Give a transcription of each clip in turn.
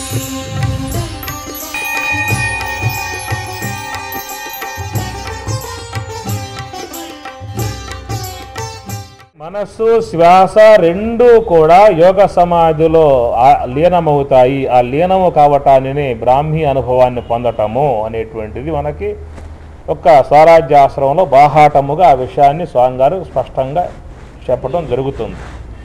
మనస్సు శ్వాస రెండు కూడా యోగ సమాధిలో ఆ- లీనమవుతాయి ఆ లీనము కావటాన్ని బ్రాహ్మీ అనుభవాన్ని పొందటము అనేటువంటిది మనకి ఒక స్వరాజ్యాశ్రమంలో బాహాటముగా ఆ విషయాన్ని స్వామి గారు స్పష్టంగా చెప్పడం జరుగుతుంది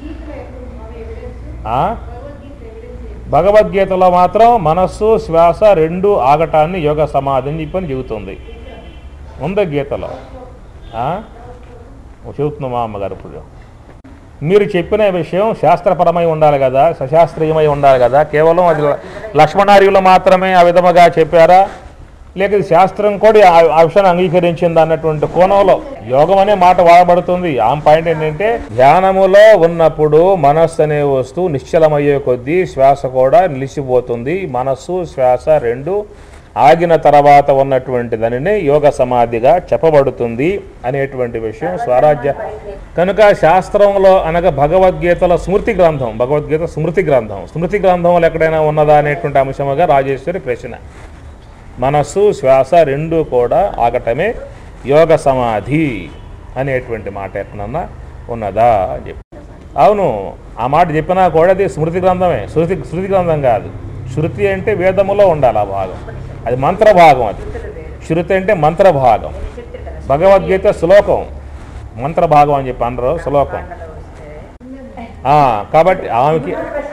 ఆ? భగవద్గీతలో మాత్రం మనస్సు శ్వాస రెండు ఆగటాన్ని యోగ సమాధి అని చెప్పని చెబుతుంది ఉంది గీతలో ఆ? చెబుతుంది మా అమ్మగారు ఇప్పుడు మీరు చెప్పిన విషయం శాస్త్రపరమై ఉండాలి కదా సశాస్త్రీయమై ఉండాలి కదా కేవలం అది లక్ష్మణార్యులు మాత్రమే ఆ విధముగా చెప్పారా లేక ఇది శాస్త్రం కూడా ఆ- ఆ విషయాన్ని అంగీకరించింది అన్నటువంటి కోణంలో యోగం అనే మాట వాడబడుతుంది ఆ పాయింట్ ఏంటంటే ధ్యానములో ఉన్నప్పుడు మనస్సు అనే వస్తువు నిశ్చలమయ్యే కొద్దీ శ్వాస కూడా నిలిచిపోతుంది మనస్సు శ్వాస రెండు ఆగిన తర్వాత ఉన్నటువంటి దానిని యోగ సమాధిగా చెప్పబడుతుంది అనేటువంటి విషయం స్వరాజ్య కనుక శాస్త్రంలో అనగా భగవద్గీతలో స్మృతి గ్రంథం భగవద్గీత స్మృతి గ్రంథం స్మృతి గ్రంథంలో ఎక్కడైనా ఉన్నదా అనేటువంటి అంశముగా రాజేశ్వరి ప్రశ్న మనస్సు శ్వాస రెండు కూడా ఆగటమే యోగ సమాధి అనేటువంటి మాట ఎక్కడన్నా ఉన్నదా అని చెప్పి అవును ఆ మాట చెప్పినా కూడా అది స్మృతి గ్రంథమే శృతి శృతి గ్రంథం కాదు శృతి అంటే వేదములో ఉండాలి ఆ భాగం అది మంత్ర భాగం అది శృతి అంటే మంత్ర భాగం భగవద్గీత శ్లోకం మంత్ర భాగం అని చెప్పి అనరు శ్లోకం ఆ, కాబట్టి ఆమెకి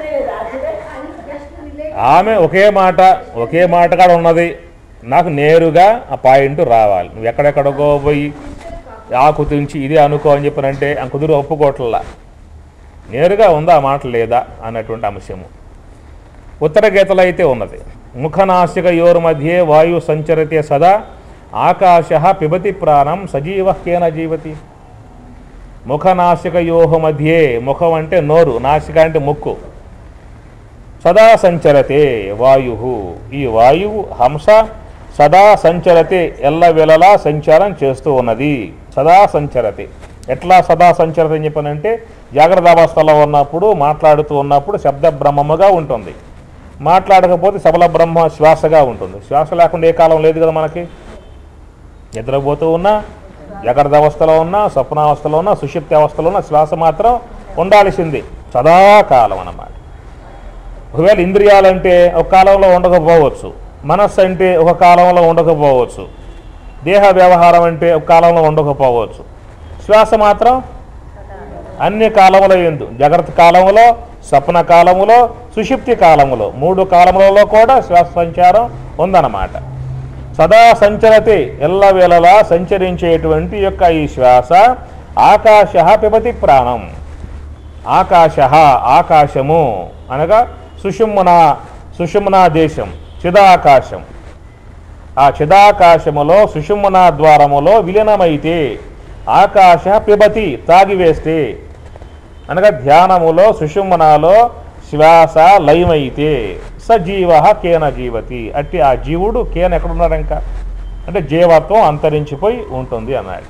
ఆమె ఒకే మాట ఒకే మాట కాడ ఉన్నది నాకు నేరుగా ఆ పాయింట్ రావాలి నువ్వు ఎక్కడెక్కడికో పోయి ఆకు తుంచి ఇది అనుకో అని చెప్పినంటే ఆ కుదురు ఒప్పుకోవట్లా నేరుగా ఉందా ఆ మాట లేదా అన్నటువంటి అంశము ఉత్తర గీతలో అయితే ఉన్నది ముఖనాసిక యోర్ మధ్యే వాయు సంచరతే సదా ఆకాశ పిబతి ప్రాణం సజీవ కేన జీవతి ముఖనాసికయోహ మధ్యే ముఖం అంటే నోరు నాసిక అంటే ముక్కు సదా సంచరతే వాయు ఈ వాయువు హంస సదా సంచరతే ఎల్లవెలలా సంచారం చేస్తూ ఉన్నది సదా సంచరతే ఎట్లా సదా సంచరత అని చెప్పానంటే జాగ్రత్త అవస్థలో ఉన్నప్పుడు మాట్లాడుతూ ఉన్నప్పుడు శబ్ద బ్రహ్మముగా ఉంటుంది మాట్లాడకపోతే సబల బ్రహ్మ శ్వాసగా ఉంటుంది శ్వాస లేకుండా ఏ కాలం లేదు కదా మనకి నిద్రపోతూ ఉన్నా జాగ్రత్త అవస్థలో ఉన్నా స్వప్నావస్థలో ఉన్నా సుషిప్తి అవస్థలో ఉన్నా శ్వాస మాత్రం ఉండాల్సింది సదాకాలం అన్నమాట ఒకవేళ ఇంద్రియాలంటే ఒక కాలంలో ఉండకపోవచ్చు మనస్సు అంటే ఒక కాలంలో ఉండకపోవచ్చు దేహ వ్యవహారం అంటే ఒక కాలంలో ఉండకపోవచ్చు శ్వాస మాత్రం అన్ని కాలముల ఎందు జాగ్రత్త కాలములో స్వప్న కాలములో సుషిప్తి కాలములో మూడు కాలములలో కూడా శ్వాస సంచారం ఉందన్నమాట సదా సంచరతే ఎల్లవేళలా సంచరించేటువంటి యొక్క ఈ శ్వాస ఆకాశ పిబతి ప్రాణం ఆకాశ ఆకాశము అనగా సుషుమ్న సుషుమ్న దేశం చిదాకాశం ఆ చిదాకాశములో సుషుమ్న ద్వారములో విలీనమైతే ఆకాశ పిబతి తాగివేస్తే అనగా ధ్యానములో సుషుమ్నాలో శ్వాస లయమైతే సజీవ కేన జీవతి అట్టి ఆ జీవుడు కేన ఎక్కడున్నాడు ఇంకా అంటే జీవత్వం అంతరించిపోయి ఉంటుంది అన్నాడు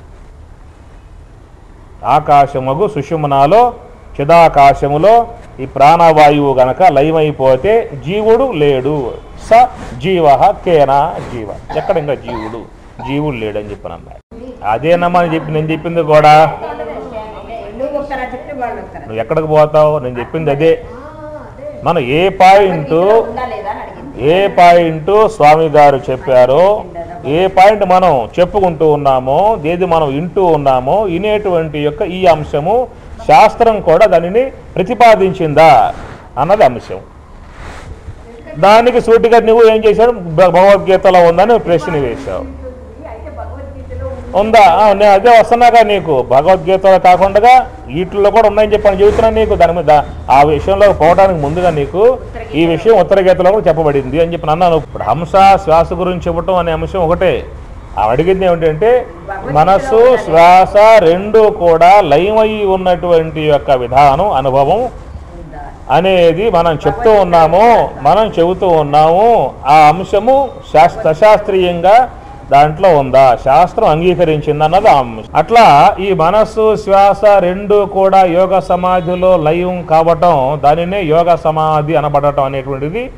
ఆకాశమగు సుషుమ్నాలో చిదాకాశములో ఈ ప్రాణవాయువు గనక లయమైపోతే జీవుడు లేడు స జీవ కేన జీవ ఎక్కడ ఇంకా జీవుడు జీవుడు లేడని చెప్పని అన్నాడు అదేనమ్మా అని చెప్పి నేను చెప్పింది కూడా నువ్వు ఒకసారి చెప్తే వాళ్ళు ఒకసారి నువ్వు ఎక్కడికి పోతావు నేను చెప్పింది అదే మనం ఏ పాయింట్ ఉందా లేదా అని అడిగింది ఏ పాయింట్ స్వామి గారు చెప్పారో ఏ పాయింట్ మనం చెప్పుకుంటూ ఉన్నామో ఏది మనం వింటూ ఉన్నామో వినేటువంటి యొక్క ఈ అంశము శాస్త్రం కూడా దానిని ప్రతిపాదించిందా అన్నది అంశం దానికి సూటిగా నువ్వు ఏం చేశావు భ- భగవద్గీతలో ఉందని ప్రశ్న వేశావు అయితే భగవద్గీతలో ఉందా ఆ, నేను అదే వస్తున్నాగా నీకు భగవద్గీతలో కాకుండా వీటిల్లో కూడా ఉన్నాయని చెప్పి నేను చెబుతున్నాను నీకు దాని మీద ఆ విషయంలో పోవడానికి ముందుగా నీకు ఈ విషయం ఉత్తర గీతలో కూడా చెప్పబడింది అని చెప్పి అన్నాను ఇప్పుడు హంస శ్వాస గురించి చెప్పటం అనే అంశం ఒకటే ఆ అడిగింది ఏమిటంటే మనస్సు శ్వాస రెండు కూడా లయమై ఉన్నటువంటి యొక్క విధానం అనుభవం ఉందా అనేది మనం చెప్తూ ఉన్నాము మనం చెబుతూ ఉన్నాము ఆ అంశము శాస్త్ర శాస్త్రీయంగా దాంట్లో ఉందా శాస్త్రం అంగీకరించింది అన్నది ఆ అంశం అట్లా ఈ మనస్సు శ్వాస రెండు కూడా యోగ సమాధిలో లయం కావటం దానినే యోగ సమాధి అనబడటం అనేటువంటిది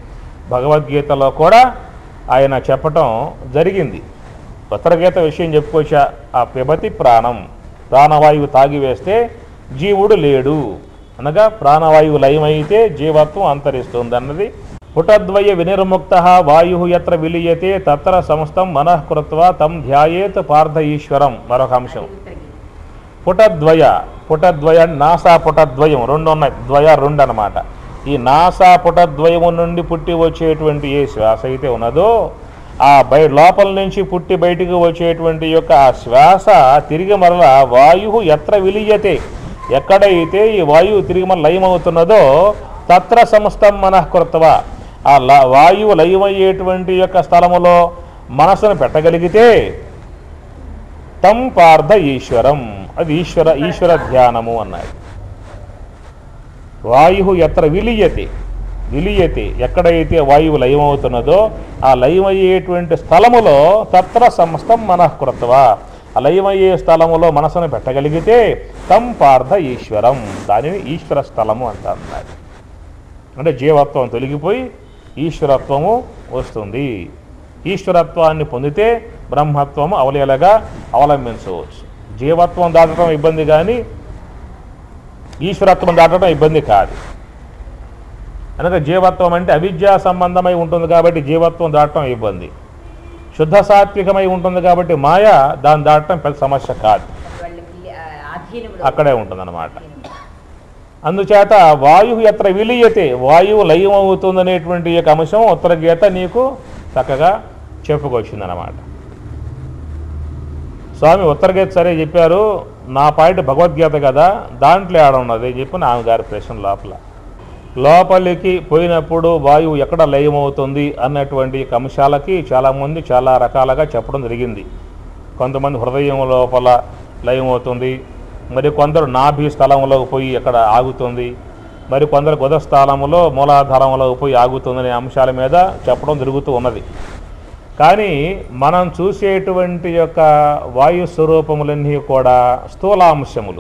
భగవద్గీతలో కూడా ఆయన చెప్పటం జరిగింది ఉత్తరగీత విషయం చెప్పుకోవచ్చా ఆ పిబతి ప్రాణం ప్రాణవాయువు తాగివేస్తే జీవుడు లేడు అనగా ప్రాణవాయువు లయమైతే జీవత్వం అంతరిస్తుంది అన్నది పుటద్వయ వినిర్ముక్త వాయు ఎత్ర విలీయతే తత్ర సమస్తం మనః కృత్వా తం ధ్యాయేత్ పార్థ ఈశ్వరం మరొక అంశం పుటద్వయ పుటద్వయ నాసా పుటద్వయం రెండు ఉన్నాయి ద్వయ రెండు అన్నమాట ఈ నాసా పుటద్వయము నుండి పుట్టి వచ్చేటువంటి ఏ శ్వాస అయితే ఉన్నదో ఆ బయ లోపల నుంచి పుట్టి బయటికి వచ్చేటువంటి యొక్క ఆ శ్వాస తిరిగి మరల వాయువు ఎత్ర విలీయతే ఎక్కడైతే ఈ వాయువు తిరిగి మన లయమవుతున్నదో తత్ర సమస్తం మనఃకృత్వ ఆ ల వాయువు లయమయ్యేటువంటి యొక్క స్థలములో మనసును పెట్టగలిగితే తం పార్థ ఈశ్వరం అది ఈశ్వర ఈశ్వర ధ్యానము అన్నాడు వాయు ఎత్ర విలీయతే విలీయతే ఎక్కడైతే వాయువు లయమవుతున్నదో ఆ లయమయ్యేటువంటి స్థలములో తత్ర సమస్తం మనఃకృత్వ ఆ లయమయ్యే స్థలములో మనసును పెట్టగలిగితే తం పార్థ ఈశ్వరం దానిని ఈశ్వర స్థలము అంట అన్నాడు అంటే జీవత్వం తొలగిపోయి ఈశ్వరత్వము వస్తుంది ఈశ్వరత్వాన్ని పొందితే బ్రహ్మత్వము అవలేలగా అవలంబించవచ్చు జీవత్వం దాటడం ఇబ్బంది కానీ ఈశ్వరత్వం దాటడం ఇబ్బంది కాదు అనగా జీవత్వం అంటే అవిద్యా సంబంధమై ఉంటుంది కాబట్టి జీవత్వం దాటడం ఇబ్బంది శుద్ధ సాత్వికమై ఉంటుంది కాబట్టి మాయ దాన్ని దాటడం పెద్ద సమస్య కాదు వాళ్ళకి ఆ, ఆధీనములో అక్కడే ఉంటుందన్నమాట అందుచేత వాయువు ఎత్ర విలీయతే వాయువు లయం అవుతుందనేటువంటి యొక్క అంశం ఉత్తర గీత నీకు చక్కగా చెప్పుకొచ్చిందన్నమాట స్వామి ఉత్తర గీత సరే చెప్పారు నా పాయింట్ భగవద్గీత కదా దాంట్లో ఏడ ఉన్నది చెప్పి నా గారి ప్రశ్న లోపల లోపలికి పోయినప్పుడు వాయువు ఎక్కడ లయమవుతుంది అన్నటువంటి యొక్క అంశాలకి చాలామంది చాలా రకాలుగా చెప్పడం జరిగింది కొంతమంది హృదయం లోపల లయమవుతుంది మరి కొందరు నాభి స్థలంలోకి పోయి ఎక్కడ ఆగుతుంది మరి కొందరు గుద స్థలంలో మూలాధారంలోకి పోయి ఆగుతుందనే అంశాల మీద చెప్పడం జరుగుతూ ఉన్నది కానీ మనం చూసేటువంటి యొక్క వాయు స్వరూపములన్నీ కూడా స్థూలాంశములు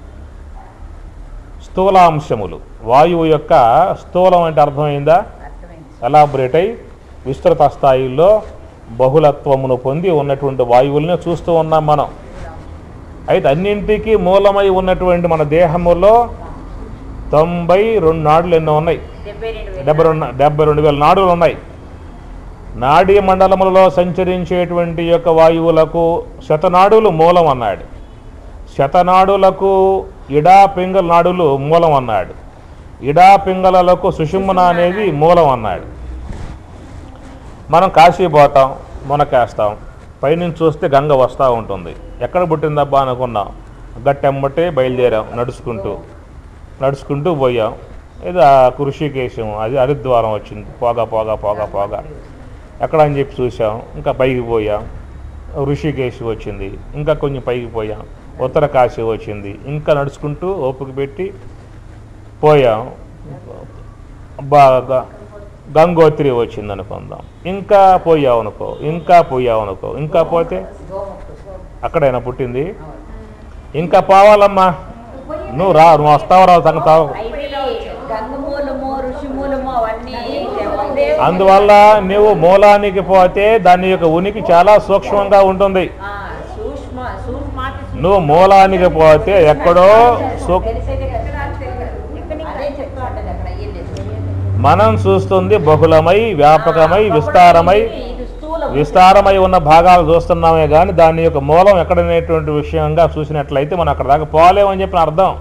స్థూలాంశములు వాయువు యొక్క స్థూలం అంటే అర్థమైందా అర్థమైంది ఎలాబరేట్ అయి విస్తృత స్థాయిలో బహుళత్వమును పొంది ఉన్నటువంటి వాయువుల్ని చూస్తూ ఉన్నాం మనం అయితే అన్నింటికీ మూలమై ఉన్నటువంటి మన దేహములో తొంభై రెండు నాడులు ఎన్నో ఉన్నాయి డెబ్బై రెండు వేల డెబ్బై రెండు డెబ్బై రెండు వేల నాడులు ఉన్నాయి నాడీ మండలములలో సంచరించేటువంటి యొక్క వాయువులకు శతనాడులు మూలం అన్నాడు శతనాడులకు ఇడా పింగళ నాడులు మూలం అన్నాడు ఇడా పింగళలకు సుషుమ్న అనేది మూలం అన్నాడు మనం కాశీ పోతాం మునకేస్తాం పైనుంచి చూస్తే గంగ వస్తూ ఉంటుంది ఎక్కడ పుట్టిందబ్బా అనుకున్నాం గట్టెమ్మటే బయలుదేరాం నడుచుకుంటూ నడుచుకుంటూ పోయాం ఇది ఆ కృషికేశం అది హరిద్వారం వచ్చింది పోగా పోగా పోగా పోగా ఎక్కడ అని చెప్పి చూసాం ఇంకా పైకి పోయాం ఋషికేశ్ వచ్చింది ఇంకా కొంచెం పైకి పోయాం ఉత్తర కాశీ వచ్చింది ఇంకా నడుచుకుంటూ ఓపిక పెట్టి పోయాం బాగా గంగోత్రి వచ్చింది అనుకుందాం ఇంకా పోయావు అనుకో ఇంకా పోయావు అనుకో ఇంకా పోతే అక్కడైనా పుట్టింది ఇంకా పోవాలమ్మా నువ్వు రా నువ్వు వస్తావు రావు సంగతావు అయిపోయి గంగమూలము ఋషిమూలము అవన్నీ ఉండే అందువల్ల నువ్వు మూలానికి పోతే దాని యొక్క ఉనికి చాలా సూక్ష్మంగా ఉంటుంది ఆ, సూక్ష్మ సూక్ష్మాతి సూక్ష్మ- నువ్వు మూలానికి పోతే ఎక్కడో సూక్ తెలిసేది ఎక్కడ అని తెలియదు. అదే చెప్తా ఉంటది అక్కడ ఏం లేదు మనం చూస్తుంది బహుళమై వ్యాపకమై విస్తారమై ఇది స్థూలం విస్తారమై ఉన్న భాగాలు చూస్తున్నామే కానీ దాని యొక్క మూలం ఎక్కడనేటువంటి విషయంగా చూసినట్లయితే మనం అక్కడ దాకా పోలేమని చెప్పిన అర్థం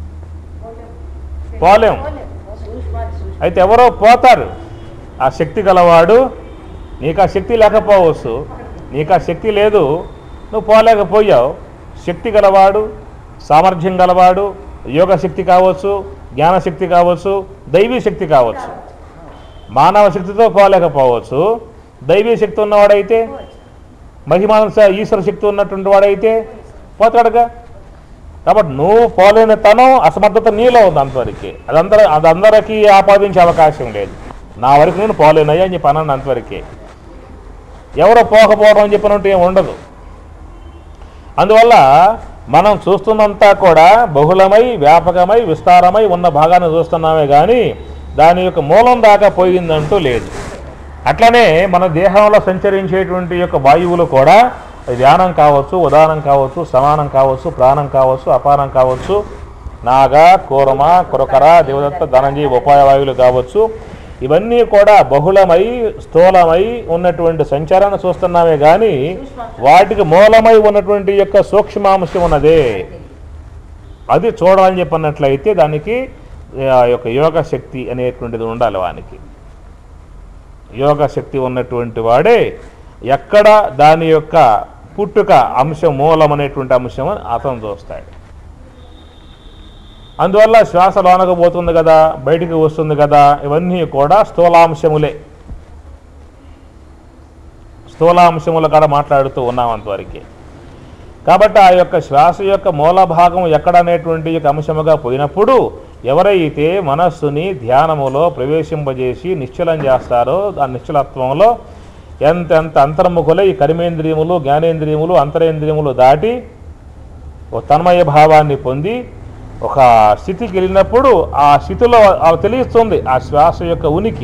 పోలేం సూక్ష్మాతి సూక్ష్మ అయితే ఎవరో పోతారు ఆ శక్తి గలవాడు నీకు ఆ శక్తి లేకపోవచ్చు నీకు ఆ శక్తి లేదు నువ్వు పోలేకపోయావు శక్తి గలవాడు సామర్థ్యం గలవాడు యోగ శక్తి కావచ్చు జ్ఞానశక్తి కావచ్చు దైవీ శక్తి కావచ్చు మానవ శక్తితో పోలేకపోవచ్చు దైవీ శక్తి ఉన్నవాడైతే మహిమాంస ఈశ్వర శక్తి ఉన్నటువంటి వాడైతే పోతాడుగా కాబట్టి నువ్వు పోలేని తనం అసమర్థత నీలో ఉంది అంతవరకే అదందరూ అది అందరికీ ఆపాదించే అవకాశం లేదు నా వరకు నేను పోలేనయ్యా అని చెప్పి అన్నాను అంతవరకే ఎవరో పోకపోవడం అని చెప్పినట్టు ఏం ఉండదు అందువల్ల మనం చూస్తున్నంతా కూడా బహుళమై వ్యాపకమై విస్తారమై ఉన్న భాగాన్ని చూస్తున్నామే కానీ దాని యొక్క మూలం దాకా పోయిందంటూ లేదు అట్లనే మన దేహంలో సంచరించేటువంటి యొక్క వాయువులు కూడా ధ్యానం కావచ్చు ఉదానం కావచ్చు సమానం కావచ్చు ప్రాణం కావచ్చు అపానం కావచ్చు నాగ కూరమ కురకర దేవదత్త ధనంజయ ఉపాయ వాయువులు కావచ్చు ఇవన్నీ కూడా బహుళమై స్థూలమై ఉన్నటువంటి సంచారాన్ని చూస్తున్నామే కానీ వాటికి మూలమై ఉన్నటువంటి యొక్క సూక్ష్మాంశం ఉన్నదే అది చూడాలని చెప్పినట్లయితే దానికి ఆ యొక్క యోగ శక్తి అనేటువంటిది ఉండాలి వానికి యోగ శక్తి ఉన్నటువంటి వాడే ఎక్కడ దాని యొక్క పుట్టుక అంశం మూలం అనేటువంటి అంశం అని అతను చూస్తాడు అందువల్ల శ్వాస లోనకు పోతుంది కదా బయటికి వస్తుంది కదా ఇవన్నీ కూడా స్థూలాంశములే స్థూలాంశముల కాడ మాట్లాడుతూ ఉన్నాం అంతవరకే కాబట్టి ఆ యొక్క శ్వాస యొక్క మూల భాగం ఎక్కడ అనేటువంటి యొక్క అంశముగా పోయినప్పుడు ఎవరైతే మనస్సుని ధ్యానములో ప్రవేశింపజేసి నిశ్చలం చేస్తారో ఆ నిశ్చలత్వంలో ఎంతెంత అంతర్ముఖులై ఈ కర్మేంద్రియములు జ్ఞానేంద్రియములు అంతరేంద్రియములు దాటి ఒక తన్మయ భావాన్ని పొంది ఒక స్థితికి వెళ్ళినప్పుడు ఆ స్థితిలో ఆ తెలుస్తుంది ఆ శ్వాస యొక్క ఉనికి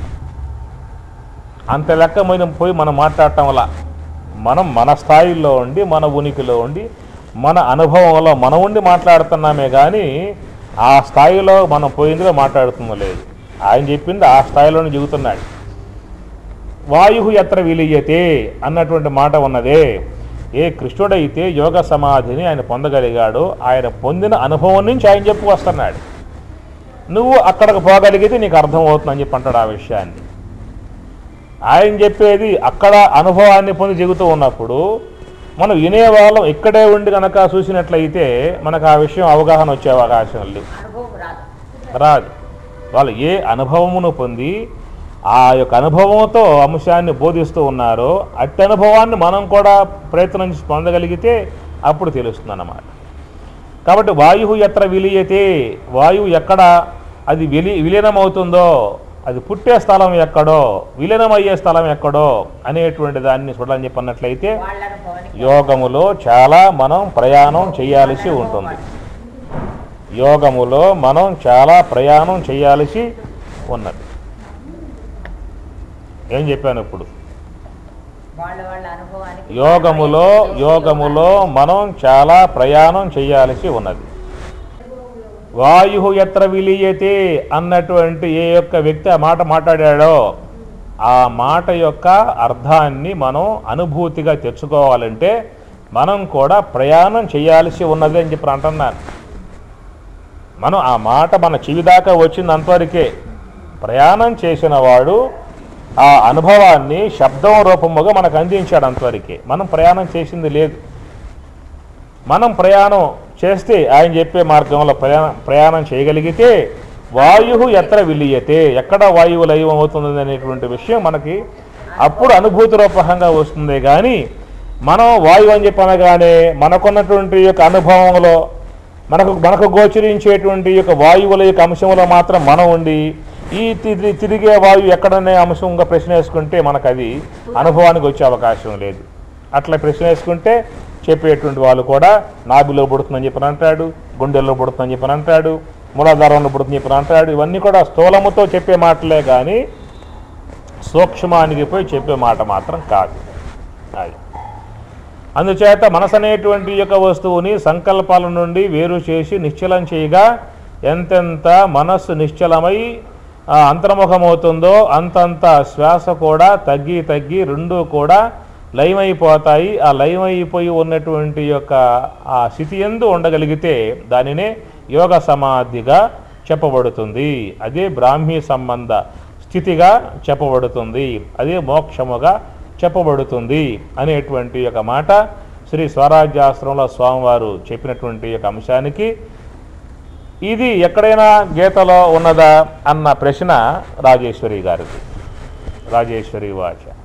అంత లెక్కమైన పోయి మనం మాట్లాడటం వల్ల మనం మన స్థాయిలో ఉండి మన ఉనికిలో ఉండి మన అనుభవంలో మనం ఉండి మాట్లాడుతున్నామే కానీ ఆ స్థాయిలో మనం పోయిందిగా మాట్లాడుతుందో లేదు ఆయన చెప్పింది ఆ స్థాయిలోనే చెబుతున్నాడు వాయు ఎత్ర విలీయతే అన్నటువంటి మాట ఉన్నదే ఏ కృష్ణుడైతే యోగ సమాధిని ఆయన పొందగలిగాడో ఆయన పొందిన అనుభవం నుంచి ఆయన చెప్పు వస్తున్నాడు నువ్వు అక్కడికి పోగలిగితే నీకు అర్థమవుతుందని చెప్పి అంటాడు ఆ విషయాన్ని ఆయన చెప్పేది అక్కడ అనుభవాన్ని పొంది చెబుతూ ఉన్నప్పుడు మనం వినేవాళ్ళం ఇక్కడే ఉండి కనుక చూసినట్లయితే మనకు ఆ విషయం అవగాహన వచ్చే అవకాశం లేదు అనుభవం రాదు రాదు వాళ్ళు ఏ అనుభవమును పొంది ఆ యొక్క అనుభవంతో అంశాన్ని బోధిస్తూ ఉన్నారో అట్టి అనుభవాన్ని మనం కూడా ప్రయత్నం చేసి పొందగలిగితే అప్పుడు తెలుస్తుంది అన్నమాట కాబట్టి వాయువు ఎత్ర విలీయతే వాయువు ఎక్కడ అది విలి విలీనమవుతుందో అది పుట్టే స్థలం ఎక్కడో విలీనమయ్యే స్థలం ఎక్కడో అనేటువంటి దాన్ని చూడాలని చెప్పన్నట్లయితే వాళ్ళ అనుభవానికి యోగములో చాలా మనం ప్రయాణం చేయాల్సి ఉంటుంది యోగములో మనం చాలా ప్రయాణం చేయాల్సి ఉన్నది ఏం చెప్పాను ఇప్పుడు వాళ్ళ వాళ్ళ అనుభవానికి యోగములో యోగములో మనం చాలా ప్రయాణం చేయాల్సి ఉన్నది వాయు ఎత్ర విలీయతే అన్నటువంటి ఏ యొక్క వ్యక్తి ఆ మాట మాట్లాడాడో ఆ మాట యొక్క అర్థాన్ని మనం అనుభూతిగా తెచ్చుకోవాలంటే మనం కూడా ప్రయాణం చేయాల్సి ఉన్నది అని చెప్పి అంటున్నాను మనం ఆ మాట మన చెవి దాకా వచ్చింది అంతవరకే ప్రయాణం చేసిన వాడు ఆ అనుభవాన్ని శబ్దం రూపముగా మనకు అందించాడు అంతవరకే మనం ప్రయాణం చేసింది లేదు మనం ప్రయాణం చేస్తే ఆయన చెప్పే మార్గంలో ప్రయాణం ప్రయాణం చేయగలిగితే వాయు ఎత్ర విలీయతే ఎక్కడ వాయువు లయం అవుతుంది అనేటువంటి విషయం మనకి అప్పుడు అనుభూతి రూపకంగా వస్తుంది కానీ మనం వాయువు అని చెప్పి అనగానే మనకున్నటువంటి యొక్క అనుభవంలో మనకు మనకు గోచరించేటువంటి యొక్క వాయువుల యొక్క అంశంలో మాత్రం మనం ఉండి ఈ తిరిగి తిరిగే వాయువు ఎక్కడనే అంశంగా ప్రశ్న వేసుకుంటే మనకు అది అనుభవానికి వచ్చే అవకాశం లేదు అట్లా ప్రశ్న వేసుకుంటే చెప్పేటువంటి వాళ్ళు కూడా నాభిలో పుడుతుందని చెప్పని అంటాడు గుండెల్లో పుడుతుందని చెప్పని అంటాడు మూలాధారంలో పుడుతుందని చెప్పని అంటాడు ఇవన్నీ కూడా స్థూలముతో చెప్పే మాటలే కానీ సూక్ష్మానికి పోయి చెప్పే మాట మాత్రం కాదు అది అందుచేత మనసు అనేటువంటి యొక్క వస్తువుని సంకల్పాల నుండి వేరు చేసి నిశ్చలం చేయగా ఎంతెంత మనస్సు నిశ్చలమై ఆ, అంతర్ముఖమవుతుందో అంతంత శ్వాస కూడా తగ్గి తగ్గి రెండు కూడా లయమైపోతాయి ఆ లయమైపోయి ఉన్నటువంటి యొక్క ఆ స్థితి ఎందు ఉండగలిగితే దానినే యోగ సమాధిగా చెప్పబడుతుంది అదే బ్రాహ్మీ సంబంధ స్థితిగా చెప్పబడుతుంది అదే మోక్షముగా చెప్పబడుతుంది అనేటువంటి ఒక మాట శ్రీ స్వరాజ్యాశ్రమంలో స్వామివారు చెప్పినటువంటి యొక్క అంశానికి ఇది ఎక్కడైనా గీతలో ఉన్నదా అన్న ప్రశ్న రాజేశ్వరి గారిది రాజేశ్వరి వాచ